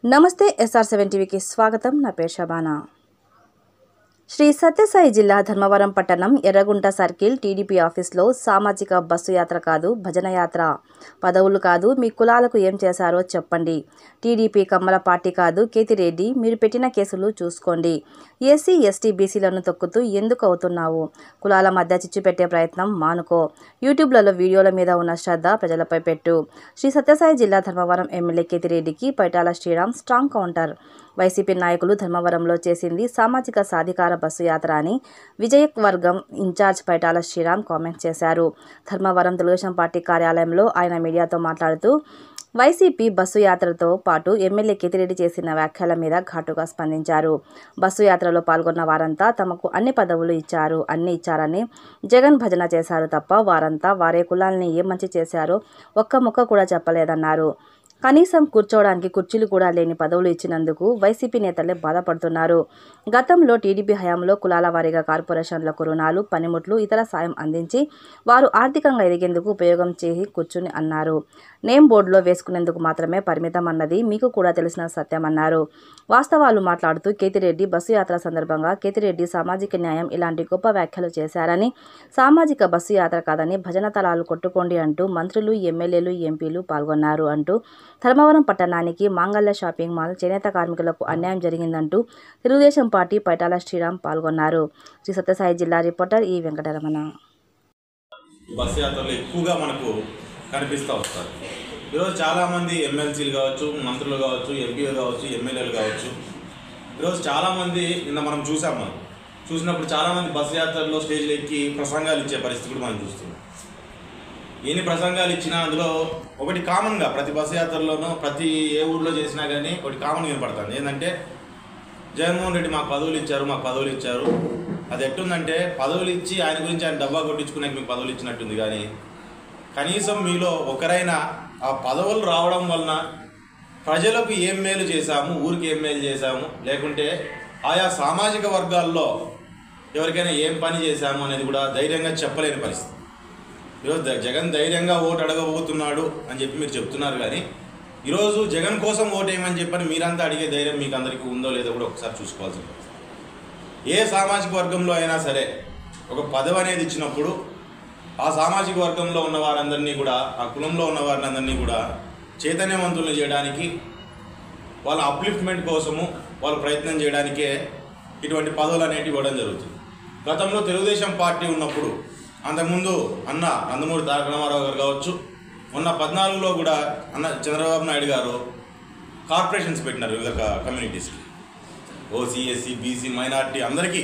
నమస్తే SR seven టీవీకి స్వాగతం నా పేరు షబానా శ్రీ సత్యసాయి జిల్లా ధర్మవరం పట్టణం ఎర్రగుంట సర్కిల్ టీడీపీ ఆఫీస్లో సామాజిక బస్సు యాత్ర కాదు భజన యాత్ర పదవులు కాదు మీ కులాలకు ఏం చేశారో చెప్పండి టీడీపీ కమ్మల పార్టీ కాదు కేతిరెడ్డి మీరు పెట్టిన కేసులు చూసుకోండి ఎస్సీ ఎస్టీ బీసీలను తొక్కుతూ ఎందుకు అవుతున్నావు కులాల మధ్య చిచ్చు పెట్టే ప్రయత్నం మానుకో యూట్యూబ్లలో వీడియోల మీద ఉన్న శ్రద్ధ ప్రజలపై పెట్టు శ్రీ సత్యసాయి జిల్లా ధర్మవరం ఎమ్మెల్యే కేతిరెడ్డికి Paritala Sriram strong counter YCP నాయకులు ధర్మవరంలో చేసింది సామాజిక సాధికార బస్సు యాత్ర అని విజయ వర్గం ఇన్ఛార్జ్ పైటాల శ్రీరామ్ కామెంట్ చేశారు ధర్మవరం తెలుగుదేశం పార్టీ కార్యాలయంలో ఆయన మీడియాతో మాట్లాడుతూ వైసీపీ బస్సు యాత్రతో పాటు ఎమ్మెల్యే కేతిరెడ్డి చేసిన వ్యాఖ్యల మీద ఘాటుగా స్పందించారు బస్సు యాత్రలో పాల్గొన్న వారంతా తమకు అన్ని పదవులు ఇచ్చారు అన్ని ఇచ్చారని జగన్ భజన చేశారు తప్ప వారంతా వారే కులాల్ని ఏ మంచి చేశారో ఒక్క ముక్క కూడా చెప్పలేదన్నారు కనీసం కూర్చోవడానికి కుర్చీలు కూడా లేని పదవులు ఇచ్చినందుకు వైసీపీ నేతలే బాధపడుతున్నారు గతంలో టీడీపీ హయాంలో కులాల వారీగా కార్పొరేషన్లకు రుణాలు పనిముట్లు ఇతర సాయం అందించి వారు ఆర్థికంగా ఎదిగేందుకు ఉపయోగం చేసి కూర్చుని అన్నారు నేమ్ బోర్డులో వేసుకునేందుకు మాత్రమే పరిమితం అన్నది మీకు కూడా తెలిసిన సత్యమన్నారు వాస్తవాలు మాట్లాడుతూ కేతిరెడ్డి బస్సు యాత్ర సందర్భంగా కేతిరెడ్డి సామాజిక న్యాయం ఇలాంటి గొప్ప వ్యాఖ్యలు చేశారని సామాజిక బస్సు యాత్ర కాదని భజన తలాలు కొట్టుకోండి అంటూ మంత్రులు ఎమ్మెల్యేలు ఎంపీలు పాల్గొన్నారు అంటూ ధర్మవరం పట్టణానికి మాంగళ్య షాపింగ్ మాల్ చేనేత కార్మికులకు అన్యాయం జరిగిందంటూ తెలుగుదేశం పార్టీ పైటాల శ్రీరామ్ పాల్గొన్నారు శ్రీ సత్యసాయి జిల్లా రిపోర్టర్ ఈ వెంకటరమణ ఈ బస్సు యాత్రలు ఎక్కువగా మనకు కనిపిస్తూ వస్తారు ఈరోజు చాలామంది ఎమ్మెల్సీలు కావచ్చు మంత్రులు కావచ్చు ఎంపీలు కావచ్చు ఎమ్మెల్యేలు కావచ్చు ఈరోజు చాలామంది నిన్న మనం చూసాం మనం చూసినప్పుడు చాలామంది బస్సు యాత్రల్లో స్టేజ్లు ఎక్కి ప్రసంగాలు ఇచ్చే పరిస్థితి కూడా మనం చూస్తున్నాం ఎన్ని ప్రసంగాలు ఇచ్చినా అందులో ఒకటి కామన్గా ప్రతి బస్సు యాత్రలోనూ ప్రతి ఏ ఊర్లో చేసినా కానీ ఒకటి కామన్ వినపడుతుంది ఏంటంటే జగన్మోహన్ రెడ్డి మాకు పదవులు ఇచ్చారు మాకు పదవులు ఇచ్చారు అది ఎట్టుందంటే పదవులు ఇచ్చి ఆయన గురించి ఆయన డబ్బా కొట్టించుకునే మీకు పదవులు ఇచ్చినట్టుంది కానీ కనీసం మీలో ఒకరైనా ఆ పదవులు రావడం వలన ప్రజలకు ఏం మేలు చేశాము ఊరికి ఏం మేలు చేశాము లేకుంటే ఆయా సామాజిక వర్గాల్లో ఎవరికైనా ఏం పని చేశాము అనేది కూడా ధైర్యంగా చెప్పలేని పరిస్థితి ఈరోజు ద- జగన్ ధైర్యంగా ఓటు అడగబోతున్నాడు అని చెప్పి మీరు చెప్తున్నారు కానీ ఈరోజు జగన్ కోసం ఓటు వేయమని చెప్పని మీరంతా అడిగే ధైర్యం మీకు అందరికీ ఉందో లేదో కూడా ఒకసారి చూసుకోవాల్సి ఉంటుంది ఏ సామాజిక వర్గంలో అయినా సరే ఒక పదవి అనేది ఇచ్చినప్పుడు ఆ సామాజిక వర్గంలో ఉన్న వారందరినీ కూడా ఆ కులంలో ఉన్న వారిని కూడా చైతన్యవంతులను చేయడానికి వాళ్ళ అప్లిఫ్ట్మెంట్ కోసము వాళ్ళు ప్రయత్నం చేయడానికే ఇటువంటి పదవులు అనేటివి ఇవ్వడం జరుగుతుంది గతంలో తెలుగుదేశం పార్టీ ఉన్నప్పుడు అంతకుముందు అన్న నందమూరి తారక రామారావు గారు కావచ్చు మొన్న పద్నాలుగులో కూడా అన్న చంద్రబాబు నాయుడు గారు కార్పొరేషన్స్ పెట్టినారు వివిధ క- కమ్యూనిటీస్కి ఓసీ ఎస్సీ బీసీ మైనార్టీ అందరికీ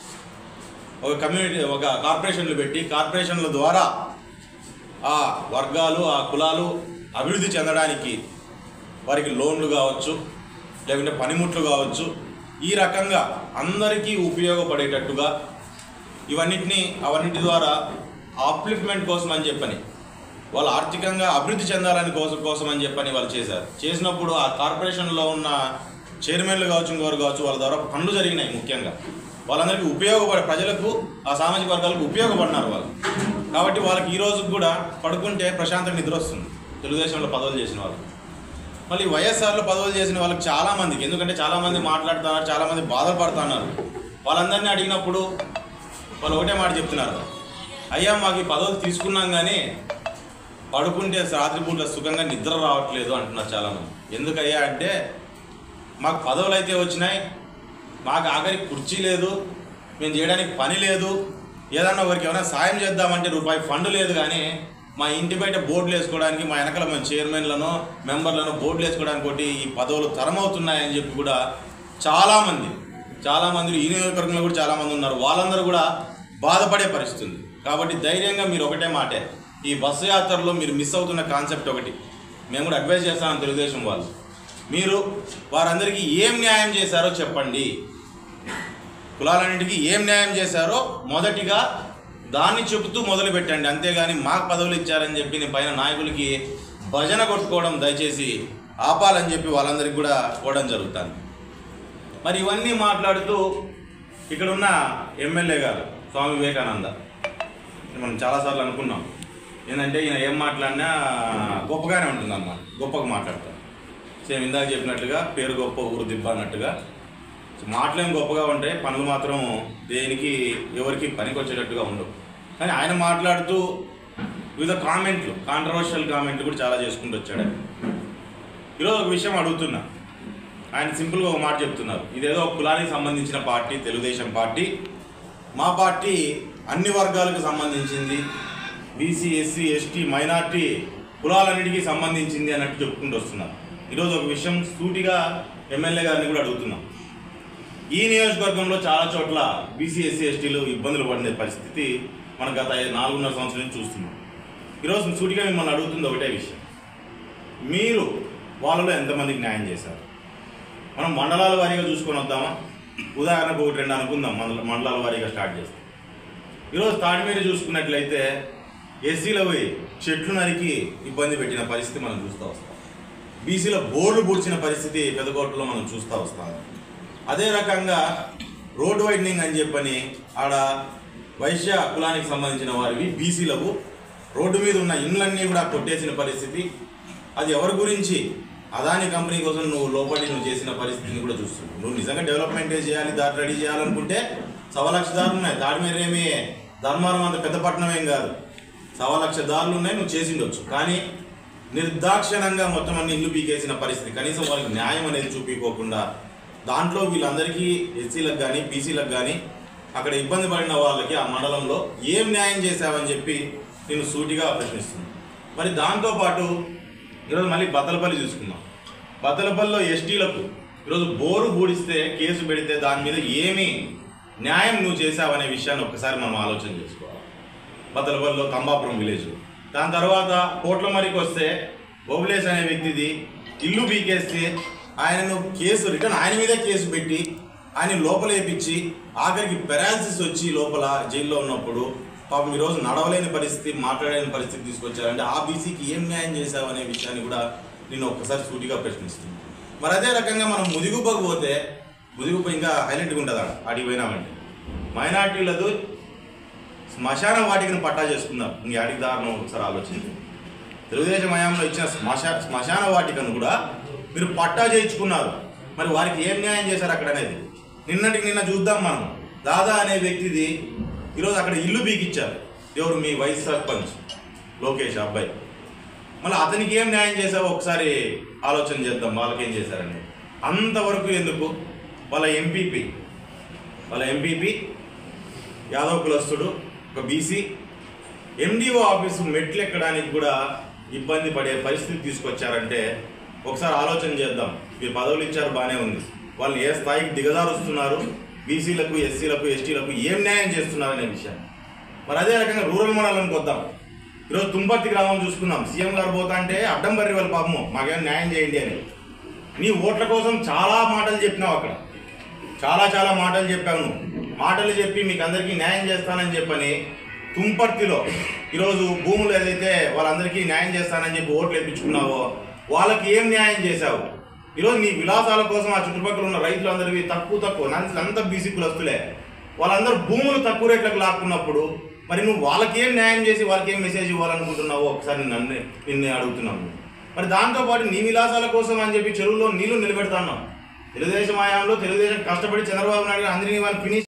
ఒక కమ్యూనిటీ ఒక కార్పొరేషన్లు పెట్టి కార్పొరేషన్ల ద్వారా ఆ వర్గాలు ఆ కులాలు అభివృద్ధి చెందడానికి వారికి లోన్లు కావచ్చు లేకుంటే పనిముట్లు కావచ్చు ఈ రకంగా అందరికీ ఉపయోగపడేటట్టుగా ఇవన్నిటిని అవన్నిటి ద్వారా అప్లిఫ్ట్మెంట్ కోసం అని చెప్పని వాళ్ళు ఆర్థికంగా అభివృద్ధి చెందాలని కోసం కోసం అని చెప్పని వాళ్ళు చేశారు చేసినప్పుడు ఆ కార్పొరేషన్లో ఉన్న చైర్మన్లు కావచ్చు ఇంకోరు కావచ్చు వాళ్ళ ద్వారా పనులు జరిగినాయి ముఖ్యంగా వాళ్ళందరికీ ఉపయోగపడే ప్రజలకు ఆ సామాజిక వర్గాలకు ఉపయోగపడినారు వాళ్ళు కాబట్టి వాళ్ళకి ఈ రోజు కూడా పడుకుంటే ప్రశాంతంగా నిద్ర వస్తుంది తెలుగుదేశంలో పదవులు చేసిన వాళ్ళు మళ్ళీ వైఎస్ఆర్లో పదవులు చేసిన వాళ్ళకి చాలా మందికి ఎందుకంటే చాలా మంది మాట్లాడుతున్నారు చాలా మంది బాధపడుతున్నారు వాళ్ళందరినీ అడిగినప్పుడు వాళ్ళు ఒకటే మాట చెప్తున్నారు అయ్యా మాకు ఈ పదవులు తీసుకున్నాం కానీ పడుకుంటే రాత్రిపూట్ల సుఖంగా నిద్ర రావట్లేదు అంటున్నారు చాలామంది ఎందుకయ్యా అంటే మాకు పదవులు అయితే వచ్చినాయి మాకు ఆఖరికి కుర్చీ లేదు మేము చేయడానికి పని లేదు ఏదన్నా ఒకరికి ఏమైనా సాయం చేద్దామంటే రూపాయి ఫండ్ లేదు కానీ మా ఇంటి బయట బోర్డులు వేసుకోవడానికి మా వెనకాల మేము చైర్మన్లను మెంబర్లను బోర్డులు వేసుకోవడానికి ఒకటి ఈ పదవులు తరమవుతున్నాయని చెప్పి కూడా చాలామంది చాలామంది ఈ నియోజకవర్గంలో కూడా చాలామంది ఉన్నారు వాళ్ళందరూ కూడా బాధపడే పరిస్థితి ఉంది కాబట్టి ధైర్యంగా మీరు ఒకటే మాటే ఈ బస్సు యాత్రలో మీరు మిస్ అవుతున్న కాన్సెప్ట్ ఒకటి మేము కూడా అడ్వైజ్ చేస్తాం తెలుగుదేశం వాళ్ళు మీరు వారందరికీ ఏం న్యాయం చేశారో చెప్పండి కులాలన్నింటికి ఏం న్యాయం చేశారో మొదటిగా దాన్ని చెబుతూ మొదలు పెట్టండి అంతేగాని మాకు పదవులు ఇచ్చారని చెప్పి నీ పైన నాయకులకి భజన కొట్టుకోవడం దయచేసి ఆపాలని చెప్పి వాళ్ళందరికీ కూడా కోవడం జరుగుతుంది మరి ఇవన్నీ మాట్లాడుతూ ఇక్కడ ఉన్న ఎమ్మెల్యే గారు స్వామి వివేకానంద మనం చాలాసార్లు అనుకున్నాం ఏంటంటే ఈయన ఏం మాట్లాడినా గొప్పగానే ఉంటుంది అన్నమాట గొప్పగా మాట్లాడతారు సేమ్ ఇందాక చెప్పినట్టుగా పేరు గొప్ప ఊరు దిబ్బ అన్నట్టుగా మాటలేం గొప్పగా ఉంటాయి పనులు మాత్రం దేనికి ఎవరికి పనికి వచ్చేటట్టుగా ఉండవు కానీ ఆయన మాట్లాడుతూ వివిధ కామెంట్లు కాంట్రవర్షియల్ కామెంట్లు కూడా చాలా చేసుకుంటూ వచ్చాడు ఆయన. ఈరోజు ఒక విషయం అడుగుతున్నా ఆయన సింపుల్గా ఒక మాట చెప్తున్నారు ఇదేదో ఒక కులానికి సంబంధించిన పార్టీ తెలుగుదేశం పార్టీ మా పార్టీ అన్ని వర్గాలకు సంబంధించింది బీసీ ఎస్సీ ఎస్టీ మైనార్టీ కులాలన్నిటికీ సంబంధించింది అన్నట్టు చెప్పుకుంటూ వస్తున్నారు ఈరోజు ఒక విషయం సూటిగా ఎమ్మెల్యే గారిని కూడా అడుగుతున్నాం ఈ నియోజకవర్గంలో చాలా చోట్ల బీసీ ఎస్సీ ఎస్టీలు ఇబ్బందులు పడిన పరిస్థితి మనం గత ఐదు నాలుగున్నర సంవత్సరం నుంచి చూస్తున్నాం ఈరోజు సూటిగా మిమ్మల్ని అడుగుతుంది ఒకటే విషయం మీరు వాళ్ళలో ఎంతమందికి న్యాయం చేశారు మనం మండలాల వారీగా చూసుకొని వద్దామా ఉదాహరణకు ఒకటి రెండు అనుకుందాం మండల మండలాల వారీగా స్టార్ట్ చేస్తాం ఈరోజు తాడిమీర చూసుకున్నట్లయితే ఎస్సీలో పోయి చెట్లు నరికి ఇబ్బంది పెట్టిన పరిస్థితి మనం చూస్తూ వస్తాం బీసీలో బోర్డు పూడ్చిన పరిస్థితి పెదకోటలో మనం చూస్తూ వస్తాం అదే రకంగా రోడ్ వైడనింగ్ అని చెప్పని ఆడ వైశ్య కులానికి సంబంధించిన వారివి బీసీలకు రోడ్డు మీద ఉన్న ఇండ్లన్నీ కూడా కొట్టేసిన పరిస్థితి అది ఎవరి గురించి అదాని కంపెనీ కోసం నువ్వు లోపలి నువ్వు చేసిన పరిస్థితిని కూడా చూస్తున్నావు నువ్వు నిజంగా డెవలప్మెంట్ చేయాలి దారి రెడీ చేయాలనుకుంటే సవా లక్ష దారులు ఉన్నాయి దాడి మీద ఏమి ధర్మారం అంత పెద్ద పట్టణం ఏం కాదు సవా లక్ష దారులు ఉన్నాయి నువ్వు చేసిండొచ్చు కానీ నిర్దాక్షిణంగా మొత్తం అన్ని ఇల్లు పీకేసిన పరిస్థితి కనీసం వాళ్ళకి న్యాయం అనేది చూపించుకోకుండా దాంట్లో వీళ్ళందరికీ ఎస్సీలకు కానీ బీసీలకు కానీ అక్కడ ఇబ్బంది పడిన వాళ్ళకి ఆ మండలంలో ఏం న్యాయం చేశావని చెప్పి నేను సూటిగా ప్రశ్నిస్తున్నాను మరి దాంతోపాటు ఈరోజు మళ్ళీ బద్దలపల్లి చూసుకుందాం బద్దలపల్లిలో ఎస్టీలకు ఈరోజు బోరు బూడిస్తే కేసు పెడితే దాని మీద ఏమి న్యాయం నువ్వు చేశావనే విషయాన్ని ఒక్కసారి మనం ఆలోచన చేసుకోవాలి బద్దలపల్లిలో తంబాపురం విలేజ్ దాని తర్వాత కోట్లమరికి వస్తే బొబులేస్ అనే వ్యక్తిది ఇల్లు పీకేస్తే ఆయనను కేసు రిటర్న్ ఆయన మీదే కేసు పెట్టి ఆయన లోపలేపించి ఆఖరికి పెరాలసిస్ వచ్చి లోపల జైల్లో ఉన్నప్పుడు పాపం ఈరోజు నడవలేని పరిస్థితి మాట్లాడలేని పరిస్థితి తీసుకొచ్చారంటే ఆ బీసీకి ఏం న్యాయం చేశావు అనే విషయాన్ని కూడా నేను ఒక్కసారి సూటిగా ప్రశ్నిస్తున్నాను మరి అదే రకంగా మనం ముదిగుబ్బకు పోతే ముదిగుబ్బ ఇంకా హైలైట్గా ఉంటుంది ఆడ ఆడికి పోయినామంటే మైనార్టీలదు శ్మశాన వాటికను పట్టా చేసుకుందాం ఇంక ఆడికి దారుణం ఒకసారి ఆలోచించి తెలుగుదేశం హయాంలో ఇచ్చిన శ్మశ శ్మశాన వాటికను కూడా మీరు పట్టా చేయించుకున్నారు మరి వారికి ఏం న్యాయం చేశారు అక్కడ అనేది నిన్నటికి నిన్న చూద్దాం మనం దాదా అనే వ్యక్తిది ఈరోజు అక్కడ ఇల్లు బీకిచ్చారు ఎవరు మీ వైస్ సర్పంచ్ లోకేష్ అబ్బాయి మళ్ళీ అతనికి ఏం న్యాయం చేసావో ఒకసారి ఆలోచన చేద్దాం వాళ్ళకి ఏం చేశారని అంతవరకు ఎందుకు వాళ్ళ ఎంపీపీ వాళ్ళ ఎంపీపీ యాదవ్ కులస్తుడు ఒక బీసీ ఎండిఓ ఆఫీసు మెట్లు ఎక్కడానికి కూడా ఇబ్బంది పడే పరిస్థితి తీసుకొచ్చారంటే ఒకసారి ఆలోచన చేద్దాం మీరు పదవులు ఇచ్చారు బాగానే ఉంది వాళ్ళు ఏ స్థాయికి దిగజారుస్తున్నారు బీసీలకు ఎస్సీలకు ఎస్టీలకు ఏం న్యాయం చేస్తున్నారు అనే విషయం మరి అదే రకంగా రూరల్ మండలంకి వద్దాం ఈరోజు తుంపర్తి గ్రామం చూసుకున్నాం సీఎం గారు పోతా అంటే అడ్డం బర్రి వాళ్ళ పాపము మాకేం న్యాయం చేయండి అని నీ ఓట్ల కోసం చాలా మాటలు చెప్పినావు అక్కడ చాలా చాలా మాటలు చెప్పావు నువ్వు మాటలు చెప్పి మీకు అందరికీ న్యాయం చేస్తానని చెప్పని తుంపర్తిలో ఈరోజు భూములు ఏదైతే వాళ్ళందరికీ న్యాయం చేస్తానని చెప్పి ఓట్లు వేయించుకున్నావో వాళ్ళకి ఏం న్యాయం చేశావు ఈరోజు నీ విలాసాల కోసం ఆ చుట్టుపక్కల ఉన్న రైతులందరివి తక్కువ తక్కువ నాకు అంత బీసీ కులస్తులే వాళ్ళందరూ భూములు తక్కువ రేట్లకు లాక్కున్నప్పుడు మరి నువ్వు వాళ్ళకి ఏం న్యాయం చేసి వాళ్ళకి ఏం మెసేజ్ ఇవ్వాలనుకుంటున్నావో ఒకసారి నన్ను నిన్ను అడుగుతున్నాను మరి దాంతోపాటు నీ విలాసాల కోసం అని చెప్పి చెరువులో నీళ్లు నిలబెడతాన్నావు తెలుగుదేశం హయాంలో తెలుగుదేశం కష్టపడి చంద్రబాబు నాయుడు గారు అందరినీ వాళ్ళు ఫినిష్